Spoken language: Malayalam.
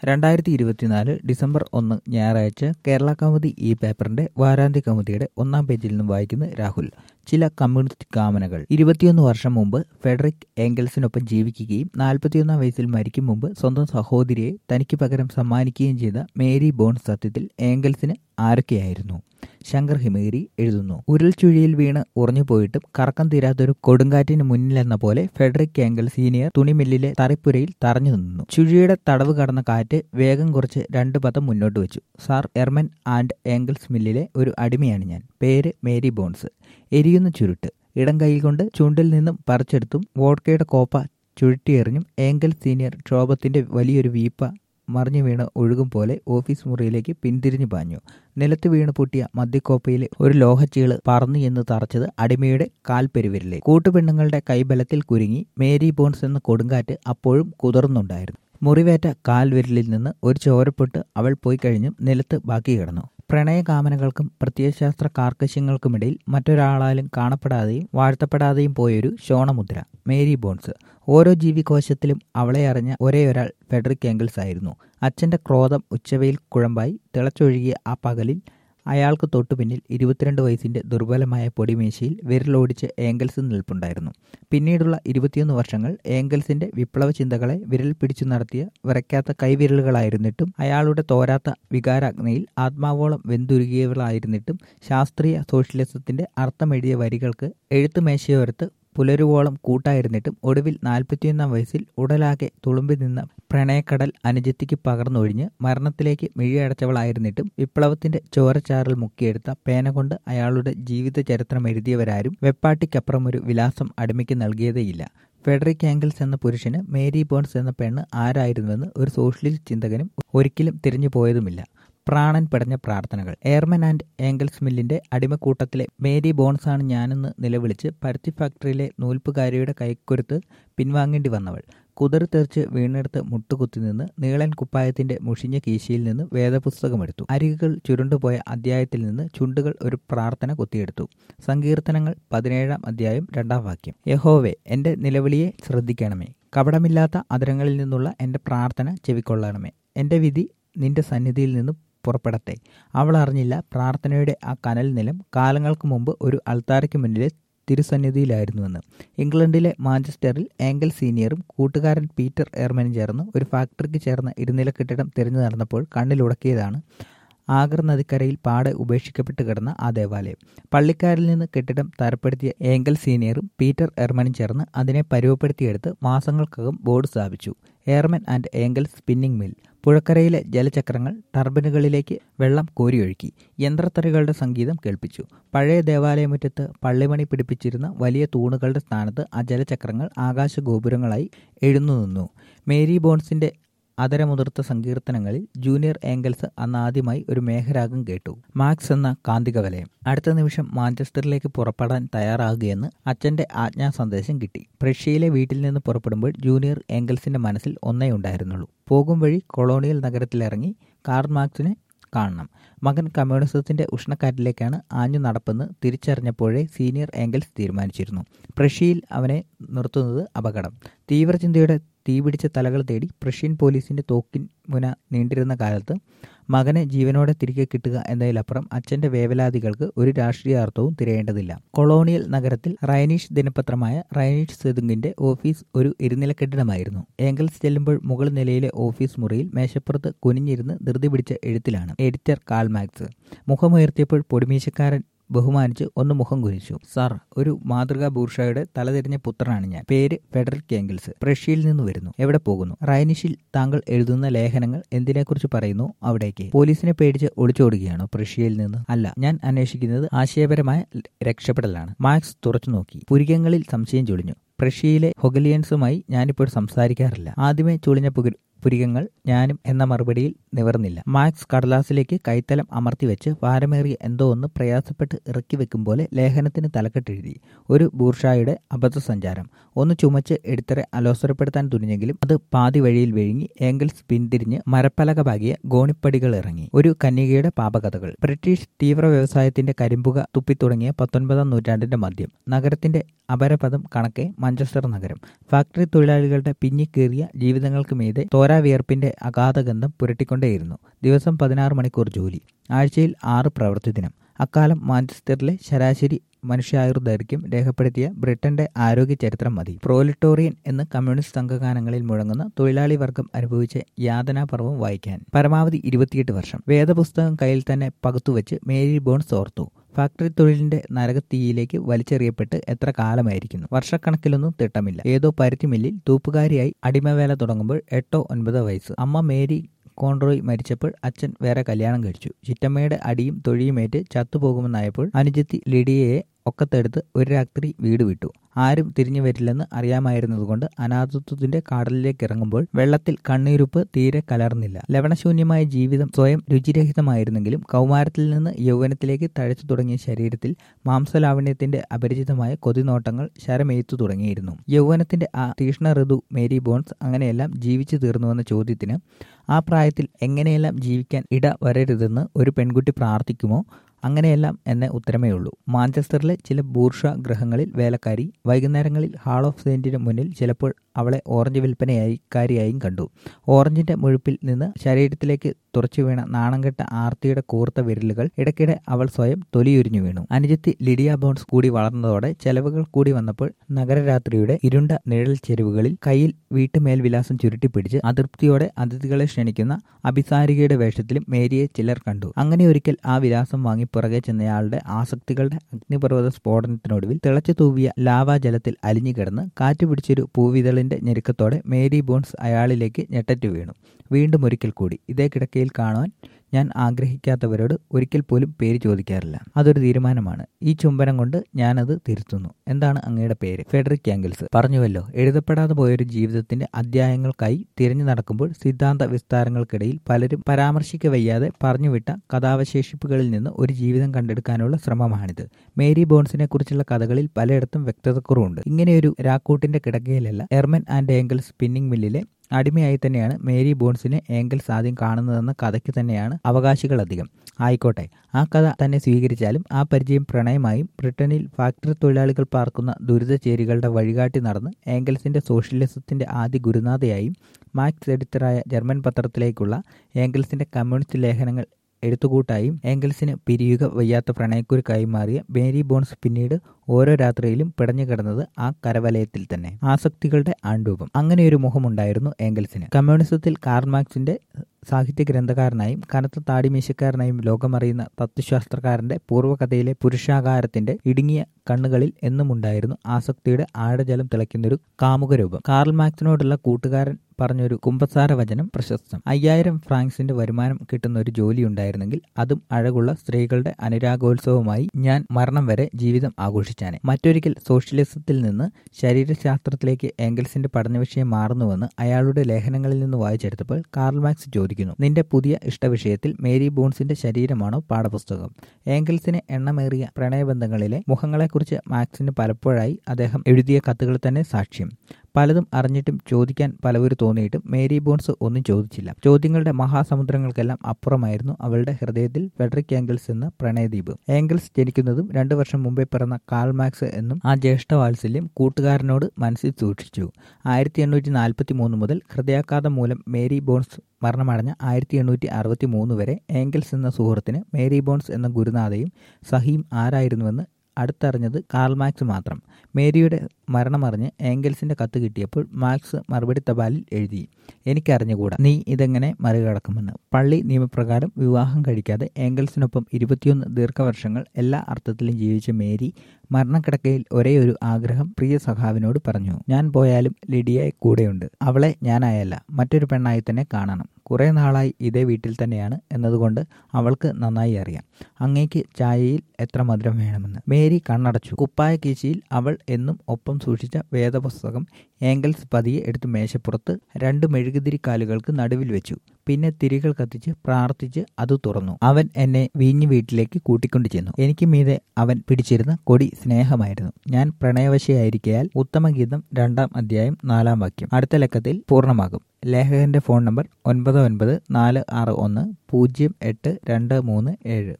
രണ്ടായിരത്തി ഇരുപത്തിനാല് ഡിസംബർ ഒന്ന് ഞായറാഴ്ച കേരള കൗമുദി ഈ പേപ്പറിന്റെ വാരാന്ത്യ കൗമുദിയുടെ ഒന്നാം പേജിൽ നിന്നും വായിക്കുന്ന രാഹുൽ ചില കമ്മ്യൂണിസ്റ്റ് കാമനകൾ ഇരുപത്തിയൊന്ന് വർഷം മുമ്പ് ഫെഡറിക് ഏംഗൽസിനൊപ്പം ജീവിക്കുകയും നാൽപ്പത്തിയൊന്നാം വയസ്സിൽ മരിക്കും മുമ്പ് സ്വന്തം സഹോദരിയെ തനിക്ക് പകരം സമ്മാനിക്കുകയും ചെയ്ത മേരി ബോൺസ് സത്യത്തിൽ ഏംഗൽസിന് ആരൊക്കെയായിരുന്നു ശങ്കർ ഹിമേരി എഴുതുന്നു ഉരുൾച്ചുഴിയിൽ വീണ് ഉറഞ്ഞു പോയിട്ടും കറക്കം തീരാത്തൊരു കൊടുങ്കാറ്റിന് മുന്നിലെന്ന പോലെ ഫെഡറിക് ഏംഗൽ സീനിയർ തുണിമില്ലിലെ തറിപ്പുരയിൽ തറഞ്ഞു നിന്നു ചുഴിയുടെ തടവ് കടന്ന കാറ്റ് വേഗം കുറച്ച് രണ്ട് പദം മുന്നോട്ട് വെച്ചു സാർ എർമൻ ആൻഡ് ഏംഗൽസ് മില്ലിലെ ഒരു അടിമയാണ് ഞാൻ പേര് മേരി ബോൺസ് എരിയുന്ന ചുരുട്ട് ഇടം കൈ കൊണ്ട് ചുണ്ടിൽ നിന്നും പറിച്ചെടുത്തും വോഡ്കയുടെ കോപ്പ ചുഴറ്റിയെറിഞ്ഞും ഏംഗൽ സീനിയർ ക്ഷോഭത്തിന്റെ വലിയൊരു വീപ്പ മറിഞ്ഞു വീണ് ഒഴുകും പോലെ ഓഫീസ് മുറിയിലേക്ക് പിന്തിരിഞ്ഞു പാഞ്ഞു നിലത്ത് വീണ് പൊട്ടിയ മദ്യക്കോപ്പയിലെ ഒരു ലോഹച്ചീള് പറന്നു എന്ന് തറച്ചത് അടിമയുടെ കാൽപ്പെരുവിരലെ കൂട്ടുപെണ്ണുങ്ങളുടെ കൈബലത്തിൽ കുരുങ്ങി മേരി ബോൺസ് എന്ന കൊടുങ്കാറ്റ് അപ്പോഴും കുതിർന്നുണ്ടായിരുന്നു മുറിവേറ്റ കാൽവിരലിൽ നിന്ന് ഒരു ചോരപ്പൊട്ട് അവൾ പോയി കഴിഞ്ഞും നിലത്ത് ബാക്കി കിടന്നു പ്രണയകാമനകൾക്കും പ്രത്യയശാസ്ത്ര കാർക്കശ്യങ്ങൾക്കുമിടയിൽ മറ്റൊരാളാലും കാണപ്പെടാതെയും വാഴ്ത്തപ്പെടാതെയും പോയൊരു ശോണമുദ്ര മേരി ബോൺസ് ഓരോ ജീവികോശത്തിലും അവളെ അറിഞ്ഞ ഒരേ ഒരാൾ ഫെഡറിക് ഏംഗിൾസ് ആയിരുന്നു അച്ഛന്റെ ക്രോധം ഉച്ചവയിൽ കുഴമ്പായി തിളച്ചൊഴുകിയ ആ പകലിൽ അയാൾക്ക് തൊട്ടു പിന്നിൽ ഇരുപത്തിരണ്ട് വയസ്സിന്റെ ദുർബലമായ പൊടിമേശയിൽ വിരലോടിച്ച് ഏംഗൽസ് നിൽപ്പുണ്ടായിരുന്നു പിന്നീടുള്ള ഇരുപത്തിയൊന്ന് വർഷങ്ങൾ ഏംഗൽസിന്റെ വിപ്ലവ ചിന്തകളെ വിരൽ പിടിച്ചു നടത്തിയ വിറയ്ക്കാത്ത കൈവിരലുകളായിരുന്നിട്ടും അയാളുടെ തോരാത്ത വികാരാഗ്നയിൽ ആത്മാവോളം വെന്തുരുകിയവളായിരുന്നിട്ടും ശാസ്ത്രീയ സോഷ്യലിസത്തിന്റെ അർത്ഥമെഴുതിയ വരികൾക്ക് എഴുത്തുമേശയോരത്ത് പുലരുവോളം കൂട്ടായിരുന്നിട്ടും ഒടുവിൽ നാൽപ്പത്തിയൊന്നാം വയസ്സിൽ ഉടലാകെ തുളുമ്പി നിന്ന പ്രണയക്കടൽ അനുജത്തിക്ക് പകർന്നൊഴിഞ്ഞ് മരണത്തിലേക്ക് മിഴിയടച്ചവളായിരുന്നിട്ടും വിപ്ലവത്തിന്റെ ചോരച്ചാറൽ മുക്കിയെടുത്ത പേന കൊണ്ട് അയാളുടെ ജീവിത ചരിത്രം എഴുതിയവരാരും വെപ്പാട്ടിക്കപ്പുറം ഒരു വിലാസം അടിമയ്ക്ക് നൽകിയതേയില്ല ഫെഡറിക് ആംഗിൾസ് എന്ന പുരുഷന് മേരി ബോൺസ് എന്ന പെണ്ണ് ആരായിരുന്നുവെന്ന് ഒരു സോഷ്യലിസ്റ്റ് ചിന്തകനും ഒരിക്കലും തിരിഞ്ഞു പോയതുമില്ല പ്രാണൻ പെടഞ്ഞ പ്രാർത്ഥനകൾ എയർമൻ ആൻഡ് ഏംഗൽസ് മില്ലിന്റെ അടിമക്കൂട്ടത്തിലെ മേരി ബോൺസാണ് ഞാനെന്ന് നിലവിളിച്ച് പരുത്തി ഫാക്ടറിയിലെ നൂൽപ്പുകാരിയുടെ കൈക്കൊരുത്ത് പിൻവാങ്ങേണ്ടി വന്നവൾ കുതിർ തെറിച്ച് വീണെടുത്ത് മുട്ടുകുത്തി നിന്ന് നീളൻ കുപ്പായത്തിന്റെ മുഷിഞ്ഞ കീശയിൽ നിന്ന് വേദപുസ്തകമെടുത്തു അരികുകൾ ചുരുണ്ടുപോയ അധ്യായത്തിൽ നിന്ന് ചുണ്ടുകൾ ഒരു പ്രാർത്ഥന കുത്തിയെടുത്തു സങ്കീർത്തനങ്ങൾ പതിനേഴാം അധ്യായം രണ്ടാം വാക്യം യഹോവേ എന്റെ നിലവിളിയെ ശ്രദ്ധിക്കണമേ കപടമില്ലാത്ത അതരങ്ങളിൽ നിന്നുള്ള എന്റെ പ്രാർത്ഥന ചെവിക്കൊള്ളണമേ എന്റെ വിധി നിന്റെ സന്നിധിയിൽ നിന്ന് പുറപ്പെടട്ടെ അവൾ അറിഞ്ഞില്ല പ്രാർത്ഥനയുടെ ആ കനൽ നിലം കാലങ്ങൾക്ക് മുമ്പ് ഒരു അൾത്താരയ്ക്ക് മുന്നിലെ തിരുസന്നിധിയിലായിരുന്നുവെന്ന് ഇംഗ്ലണ്ടിലെ മാഞ്ചസ്റ്ററിൽ ഏംഗൽ സീനിയറും കൂട്ടുകാരൻ പീറ്റർ എയർമനും ചേർന്ന് ഒരു ഫാക്ടറിക്ക് ചേർന്ന ഇരുനില കെട്ടിടം തിരഞ്ഞു നടന്നപ്പോൾ കണ്ണിലുടക്കിയതാണ് ആഗർ നദിക്കരയിൽ പാടെ ഉപേക്ഷിക്കപ്പെട്ട് കിടന്ന ആ ദേവാലയം പള്ളിക്കാരിൽ നിന്ന് കെട്ടിടം തരപ്പെടുത്തിയ ഏങ്കൽ സീനിയറും പീറ്റർ എർമനും ചേർന്ന് അതിനെ പരുവപ്പെടുത്തിയെടുത്ത് മാസങ്ങൾക്കകം ബോർഡ് സ്ഥാപിച്ചു Ermen and Engel spinning mill പുഴക്കരയിലെ ജലചക്രങ്ങൾ ടർബിനുകളിലേക്ക് വെള്ളം കോരിയൊഴുക്കി യന്ത്രത്തറികളുടെ സംഗീതം കേൾപ്പിച്ചു പഴയ ദേവാലയമുറ്റത്ത് പള്ളിമണി പിടിപ്പിച്ചിരുന്ന വലിയ തൂണുകളുടെ സ്ഥാനത്ത് ആ ജലചക്രങ്ങൾ ആകാശഗോപുരങ്ങളായി എഴുന്നു നിന്നു മേരി ബോൺസിന്റെ അതരമുതിർത്ത സങ്കീർത്തനങ്ങളിൽ ജൂനിയർ ഏംഗൽസ് അന്ന് ആദ്യമായി ഒരു മേഘരാഗം കേട്ടു മാക്സ് എന്ന കാന്തിക വലയം അടുത്ത നിമിഷം മാഞ്ചസ്റ്ററിലേക്ക് പുറപ്പെടാൻ തയ്യാറാകുകയെന്ന് അച്ഛന്റെ ആജ്ഞാ സന്ദേശം കിട്ടി പ്രഷ്യയിലെ വീട്ടിൽ നിന്ന് പുറപ്പെടുമ്പോൾ ജൂനിയർ ഏംഗൽസിന്റെ മനസ്സിൽ ഒന്നേ ഉണ്ടായിരുന്നുള്ളൂ പോകും വഴി കൊളോണിയൽ നഗരത്തിലിറങ്ങി കാർ മാർക്സിനെ കാണണം മകൻ കമ്മ്യൂണിസത്തിന്റെ ഉഷ്ണക്കാറ്റിലേക്കാണ് ആഞ്ഞു നടപ്പെന്ന് തിരിച്ചറിഞ്ഞപ്പോഴേ സീനിയർ ഏംഗൽസ് തീരുമാനിച്ചിരുന്നു പ്രഷ്യയിൽ അവനെ നിർത്തുന്നത് അപകടം തീവ്രചിന്തയുടെ തീപിടിച്ച തലകൾ തേടി പ്രഷ്യൻ പോലീസിന്റെ തോക്കിൻ മുന നീണ്ടിരുന്ന കാലത്ത് മകനെ ജീവനോടെ തിരികെ കിട്ടുക എന്നതിലപ്പുറം അച്ഛന്റെ വേവലാതികൾക്ക് ഒരു രാഷ്ട്രീയ അർത്ഥവും തിരയേണ്ടതില്ല കൊളോണിയൽ നഗരത്തിൽ റൈനീഷ് ദിനപത്രമായ റൈനീഷ് സെതുങ്ങിന്റെ ഓഫീസ് ഒരു ഇരുനില കെട്ടിടമായിരുന്നു ഏംഗൽസ് ചെല്ലുമ്പോൾ മുകൾ നിലയിലെ ഓഫീസ് മുറിയിൽ മേശപ്പുറത്ത് കുനിഞ്ഞിരുന്ന് ധൃതി പിടിച്ച എഴുത്തിലാണ് എഡിറ്റർ കാൾ മാക്സ് മുഖമുയർത്തിയപ്പോൾ പൊടിമീശക്കാരൻ ബഹുമാനിച്ച് ഒന്ന് മുഖം കുനിച്ചു സാർ ഒരു മാതൃകാ ബൂർഷയുടെ തലതിരിഞ്ഞ പുത്രനാണ് ഞാൻ പേര് ഫെഡറിക് ഏംഗിൾസ് പ്രഷ്യയിൽ നിന്ന് വരുന്നു എവിടെ പോകുന്നു റൈനിഷിൽ താങ്കൾ എഴുതുന്ന ലേഖനങ്ങൾ എന്തിനെക്കുറിച്ച് പറയുന്നു അവിടേക്ക് പോലീസിനെ പേടിച്ച് ഒളിച്ചോടുകയാണോ പ്രഷ്യയിൽ നിന്ന് അല്ല ഞാൻ അന്വേഷിക്കുന്നത് ആശയപരമായ രക്ഷപ്പെടലാണ് മാക്സ് തുറച്ചു നോക്കി പുരികങ്ങളിൽ സംശയം ചൊളിഞ്ഞു പ്രഷ്യയിലെ ഹൊഗലിയൻസുമായി ഞാനിപ്പോൾ സംസാരിക്കാറില്ല ആദ്യമേ ചുളിഞ്ഞ പുരികങ്ങൾ ഞാനും എന്ന മറുപടിയിൽ നിവർന്നില്ല മാക്സ് കടലാസിലേക്ക് കൈത്തലം അമർത്തി വെച്ച് ഭാരമേറിയ എന്തോ ഒന്ന് പ്രയാസപ്പെട്ട് ഇറക്കി വെക്കും പോലെ ലേഖനത്തിന് തലക്കെട്ടെഴുതി ഒരു ബൂർഷായുടെ അബദ്ധ സഞ്ചാരം ഒന്ന് ചുമച്ച് എഡിറ്ററെ അലോസരപ്പെടുത്താൻ തുനിഞ്ഞെങ്കിലും അത് പാതി വഴിയിൽ വിഴുങ്ങി ഏംഗൽസ് പിന്തിരിഞ്ഞ് മരപ്പലക പാകിയ ഗോണിപ്പടികൾ ഇറങ്ങി ഒരു കന്യകയുടെ പാപകഥകൾ ബ്രിട്ടീഷ് തീവ്ര വ്യവസായത്തിന്റെ കരിമ്പുക തുപ്പിത്തുടങ്ങിയ പത്തൊൻപതാം നൂറ്റാണ്ടിന്റെ മധ്യം നഗരത്തിന്റെ അപരപദം കണക്കെ മഞ്ചസ്റ്റർ നഗരം ഫാക്ടറി തൊഴിലാളികളുടെ പിന്നിക്കേറിയ ജീവിതങ്ങൾക്ക് മീതെ തോര ചോരാ വിയർപ്പിന്റെ അഗാധഗന്ധം പുരട്ടിക്കൊണ്ടേയിരുന്നു ദിവസം പതിനാറ് മണിക്കൂർ ജോലി ആഴ്ചയിൽ ആറ് പ്രവൃത്തി ദിനം അക്കാലം മാഞ്ചസ്റ്ററിലെ ശരാശരി മനുഷ്യായുർദൈർഘ്യം രേഖപ്പെടുത്തിയ ബ്രിട്ടന്റെ ആരോഗ്യ ചരിത്രം മതി പ്രോലിറ്റോറിയൻ എന്ന് കമ്മ്യൂണിസ്റ്റ് സംഘഗാനങ്ങളിൽ മുഴങ്ങുന്ന തൊഴിലാളി വർഗം അനുഭവിച്ച യാതനാപർവം വായിക്കാൻ പരമാവധി ഇരുപത്തിയെട്ട് വർഷം വേദപുസ്തകം കയ്യിൽ തന്നെ പകുത്തുവെച്ച് മേരി ബോൺസ് ഓർത്തു ഫാക്ടറി തൊഴിലിന്റെ നരകത്തീയിലേക്ക് വലിച്ചെറിയപ്പെട്ട് എത്ര കാലമായിരിക്കുന്നു വർഷക്കണക്കിലൊന്നും തിട്ടമില്ല ഏതോ പരുത്തി മില്ലിൽ തൂപ്പുകാരിയായി അടിമവേല തുടങ്ങുമ്പോൾ എട്ടോ ഒൻപതോ വയസ്സ് അമ്മ മേരി കോൺട്രോയ് മരിച്ചപ്പോൾ അച്ഛൻ വേറെ കല്യാണം കഴിച്ചു ചിറ്റമ്മയുടെ അടിയും തൊഴിയുമേറ്റ് ചത്തുപോകുമെന്നായപ്പോൾ അനുജത്തി ലിഡിയയെ ഒക്കത്തെടുത്ത് ഒരു രാത്രി വീട് വിട്ടു ആരും തിരിഞ്ഞു വരില്ലെന്ന് അറിയാമായിരുന്നതുകൊണ്ട് അനാഥത്വത്തിന്റെ കാടലിലേക്ക് ഇറങ്ങുമ്പോൾ വെള്ളത്തിൽ കണ്ണീരുപ്പ് തീരെ കലർന്നില്ല ലവണശൂന്യമായ ജീവിതം സ്വയം രുചിരഹിതമായിരുന്നെങ്കിലും കൗമാരത്തിൽ നിന്ന് യൗവനത്തിലേക്ക് തഴച്ചു തുടങ്ങിയ ശരീരത്തിൽ മാംസലാവണ്യത്തിന്റെ അപരിചിതമായ കൊതിനോട്ടങ്ങൾ ശരമേത്തു തുടങ്ങിയിരുന്നു യൗവനത്തിന്റെ ആ തീഷ്ണ ഋതു മേരി ബോൺസ് അങ്ങനെയെല്ലാം ജീവിച്ചു തീർന്നുവെന്ന ചോദ്യത്തിന് ആ പ്രായത്തിൽ എങ്ങനെയെല്ലാം ജീവിക്കാൻ ഇട വരരുതെന്ന് ഒരു പെൺകുട്ടി പ്രാർത്ഥിക്കുമോ അങ്ങനെയെല്ലാം എന്ന ഉത്തരമേ ഉള്ളൂ മാഞ്ചസ്റ്ററിലെ ചില ബൂർഷ ഗ്രഹങ്ങളിൽ വേലക്കാരി വൈകുന്നേരങ്ങളിൽ ഹാൾ ഓഫ് സെയിന്റിന് മുന്നിൽ ചിലപ്പോൾ അവളെ ഓറഞ്ച് വിൽപ്പനയായി കാരിയായും കണ്ടു ഓറഞ്ചിന്റെ മുഴുപ്പിൽ നിന്ന് ശരീരത്തിലേക്ക് തുറച്ചു വീണ നാണംകെട്ട ആർത്തിയുടെ കൂർത്ത വിരലുകൾ ഇടയ്ക്കിടെ അവൾ സ്വയം തൊലിയുരിഞ്ഞു വീണു അനുജത്തി ലിഡിയ ബോൺസ് കൂടി വളർന്നതോടെ ചെലവുകൾ കൂടി വന്നപ്പോൾ നഗരരാത്രിയുടെ ഇരുണ്ട നിഴൽ ചെരുവുകളിൽ കയ്യിൽ വീട്ടുമേൽവിലാസം ചുരുട്ടിപ്പിടിച്ച് അതൃപ്തിയോടെ അതിഥികളെ ക്ഷണിക്കുന്ന അഭിസാരികയുടെ വേഷത്തിലും മേരിയെ ചിലർ കണ്ടു അങ്ങനെ ഒരിക്കൽ ആ വിലാസം വാങ്ങി പുറകെ ചെന്നയാളുടെ ആസക്തികളുടെ അഗ്നിപർവ്വത സ്ഫോടനത്തിനൊടുവിൽ തിളച്ചു തൂവിയ ലാവാജലത്തിൽ അലിഞ്ഞു കിടന്ന് കാറ്റ് പിടിച്ചൊരു പൂവിതളിന്റെ ഞെരുക്കത്തോടെ മേരി ബോൺസ് അയാളിലേക്ക് ഞെട്ടറ്റു വീണു വീണ്ടും ഒരിക്കൽ കൂടി ഇതേ കിടക്കയിൽ കാണുവാൻ ഞാൻ ആഗ്രഹിക്കാത്തവരോട് ഒരിക്കൽ പോലും പേര് ചോദിക്കാറില്ല അതൊരു തീരുമാനമാണ് ഈ ചുംബനം കൊണ്ട് ഞാനത് തിരുത്തുന്നു എന്താണ് അങ്ങയുടെ പേര് ഫെഡറിക് ആംഗിൾസ് പറഞ്ഞുവല്ലോ എഴുതപ്പെടാതെ പോയൊരു ജീവിതത്തിന്റെ അധ്യായങ്ങൾക്കായി തിരഞ്ഞു നടക്കുമ്പോൾ സിദ്ധാന്ത വിസ്താരങ്ങൾക്കിടയിൽ പലരും പരാമർശിക്ക വയ്യാതെ പറഞ്ഞുവിട്ട കഥാവശേഷിപ്പുകളിൽ നിന്ന് ഒരു ജീവിതം കണ്ടെടുക്കാനുള്ള ശ്രമമാണിത് മേരി ബോൺസിനെ കുറിച്ചുള്ള കഥകളിൽ പലയിടത്തും വ്യക്തതക്കുറവുണ്ട് ഇങ്ങനെയൊരു രാക്കൂട്ടിന്റെ കിടക്കയിലല്ല എർമൻ ആൻഡ് ഏംഗൽ സ്പിന്നിംഗ് മില്ലിലെ അടിമയായി തന്നെയാണ് മേരി ബോൺസിനെ ഏംഗൽസ് ആദ്യം കാണുന്നതെന്ന കഥയ്ക്ക് തന്നെയാണ് അവകാശികൾ അധികം ആയിക്കോട്ടെ ആ കഥ തന്നെ സ്വീകരിച്ചാലും ആ പരിചയം പ്രണയമായും ബ്രിട്ടനിൽ ഫാക്ടറി തൊഴിലാളികൾ പാർക്കുന്ന ദുരിതചേരികളുടെ വഴികാട്ടി നടന്ന് ഏംഗൽസിന്റെ സോഷ്യലിസത്തിന്റെ ആദ്യ ഗുരുനാഥയായും മാക്സ് എഡിറ്ററായ ജർമ്മൻ പത്രത്തിലേക്കുള്ള ഏംഗൽസിന്റെ കമ്മ്യൂണിസ്റ്റ് ലേഖനങ്ങൾ എഴുത്തുകൂട്ടായും ഏംഗൽസിന് പിരിയുക വയ്യാത്ത പ്രണയക്കുരുക്കായി മാറിയ മേരി ബോൺസ് പിന്നീട് ഓരോ രാത്രിയിലും പിടഞ്ഞു കിടന്നത് ആ കരവലയത്തിൽ തന്നെ ആസക്തികളുടെ ആൺരൂപം അങ്ങനെയൊരു മുഖമുണ്ടായിരുന്നു ഏംഗൽസിന് കമ്മ്യൂണിസത്തിൽ കാർമാക്സിന്റെ സാഹിത്യ ഗ്രന്ഥകാരനായും കനത്ത താടിമീശക്കാരനായും ലോകമറിയുന്ന തത്വശാസ്ത്രകാരന്റെ പൂർവ്വകഥയിലെ പുരുഷാകാരത്തിന്റെ ഇടുങ്ങിയ കണ്ണുകളിൽ എന്നുമുണ്ടായിരുന്നു ആസക്തിയുടെ ആഴജലം തിളയ്ക്കുന്നൊരു കാമുക രൂപം കാർൽ മാക്സിനോടുള്ള കൂട്ടുകാരൻ പറഞ്ഞൊരു കുമ്പസാര വചനം പ്രശസ്തം അയ്യായിരം ഫ്രാങ്ക്സിന്റെ വരുമാനം കിട്ടുന്ന ഒരു ജോലി ഉണ്ടായിരുന്നെങ്കിൽ അതും അഴകുള്ള സ്ത്രീകളുടെ അനുരാഗോത്സവമായി ഞാൻ മരണം വരെ ജീവിതം ആഘോഷിച്ചാനെ മറ്റൊരിക്കൽ സോഷ്യലിസത്തിൽ നിന്ന് ശരീരശാസ്ത്രത്തിലേക്ക് ഏംഗൽസിന്റെ പഠന വിഷയം മാറുന്നുവെന്ന് അയാളുടെ ലേഖനങ്ങളിൽ നിന്ന് വായിച്ചെടുത്തപ്പോൾ കാർൽ മാക്സ് ചോദിക്കുന്നു നിന്റെ പുതിയ ഇഷ്ടവിഷയത്തിൽ മേരി ബോൺസിന്റെ ശരീരമാണോ പാഠപുസ്തകം ഏംഗൽസിനെ എണ്ണമേറിയ പ്രണയബന്ധങ്ങളിലെ മുഖങ്ങളെക്കുറിച്ച് മാക്സിന് പലപ്പോഴായി അദ്ദേഹം എഴുതിയ കത്തുകൾ തന്നെ സാക്ഷ്യം പലതും അറിഞ്ഞിട്ടും ചോദിക്കാൻ പലവരും തോന്നിയിട്ടും മേരി ബോൺസ് ഒന്നും ചോദിച്ചില്ല ചോദ്യങ്ങളുടെ മഹാസമുദ്രങ്ങൾക്കെല്ലാം അപ്പുറമായിരുന്നു അവളുടെ ഹൃദയത്തിൽ ഫെഡറിക് ഏംഗൽസ് എന്ന പ്രണയദ്വീപ് ഏംഗൽസ് ജനിക്കുന്നതും രണ്ടു വർഷം മുമ്പേ പിറന്ന കാൾ മാക്സ് എന്നും ആ ജ്യേഷ്ഠവാത്സല്യം കൂട്ടുകാരനോട് മനസ്സിൽ സൂക്ഷിച്ചു ആയിരത്തി എണ്ണൂറ്റി നാൽപ്പത്തി മൂന്ന് മുതൽ ഹൃദയാഘാതം മൂലം മേരി ബോൺസ് മരണമടഞ്ഞ ആയിരത്തി എണ്ണൂറ്റി അറുപത്തി മൂന്ന് വരെ ഏംഗൽസ് എന്ന സുഹൃത്തിന് മേരി ബോൺസ് എന്ന ഗുരുനാഥയും സഹീം ആരായിരുന്നുവെന്ന് അടുത്തറിഞ്ഞത് കാർൽ മാക്സ് മാത്രം മേരിയുടെ മരണമറിഞ്ഞ് ഏംഗൽസിന്റെ കത്ത് കിട്ടിയപ്പോൾ മാക്സ് മറുപടി തപാലിൽ എഴുതി എനിക്കറിഞ്ഞുകൂടാ നീ ഇതെങ്ങനെ മറികടക്കുമെന്ന് പള്ളി നിയമപ്രകാരം വിവാഹം കഴിക്കാതെ ഏംഗൽസിനൊപ്പം ഇരുപത്തിയൊന്ന് ദീർഘവർഷങ്ങൾ എല്ലാ അർത്ഥത്തിലും ജീവിച്ച മേരി മരണക്കിടക്കയിൽ ഒരേ ഒരു ആഗ്രഹം പ്രിയ സഖാവിനോട് പറഞ്ഞു ഞാൻ പോയാലും ലിഡിയായി കൂടെയുണ്ട് അവളെ ഞാനായല്ല മറ്റൊരു പെണ്ണായി തന്നെ കാണണം കുറെ നാളായി ഇതേ വീട്ടിൽ തന്നെയാണ് എന്നതുകൊണ്ട് അവൾക്ക് നന്നായി അറിയാം അങ്ങേക്ക് ചായയിൽ എത്ര മധുരം വേണമെന്ന് മേരി കണ്ണടച്ചു കുപ്പായ കീശിയിൽ അവൾ എന്നും ഒപ്പം സൂക്ഷിച്ച വേദപുസ്തകം ഏംഗൽസ് പതിയെ എടുത്ത് മേശപ്പുറത്ത് രണ്ട് മെഴുകുതിരിക്കാലുകൾക്ക് നടുവിൽ വെച്ചു പിന്നെ തിരികൾ കത്തിച്ച് പ്രാർത്ഥിച്ച് അത് തുറന്നു അവൻ എന്നെ വീഞ്ഞു വീട്ടിലേക്ക് കൂട്ടിക്കൊണ്ടു ചെന്നു എനിക്ക് മീതെ അവൻ പിടിച്ചിരുന്ന കൊടി സ്നേഹമായിരുന്നു ഞാൻ പ്രണയവശയായിരിക്കയാൽ ഉത്തമഗീതം രണ്ടാം അധ്യായം നാലാം വാക്യം അടുത്ത ലക്കത്തിൽ പൂർണ്ണമാകും ലേഖകന്റെ ഫോൺ നമ്പർ ഒൻപത് ഒൻപത് നാല് ആറ് ഒന്ന് പൂജ്യം എട്ട് രണ്ട് മൂന്ന് ഏഴ്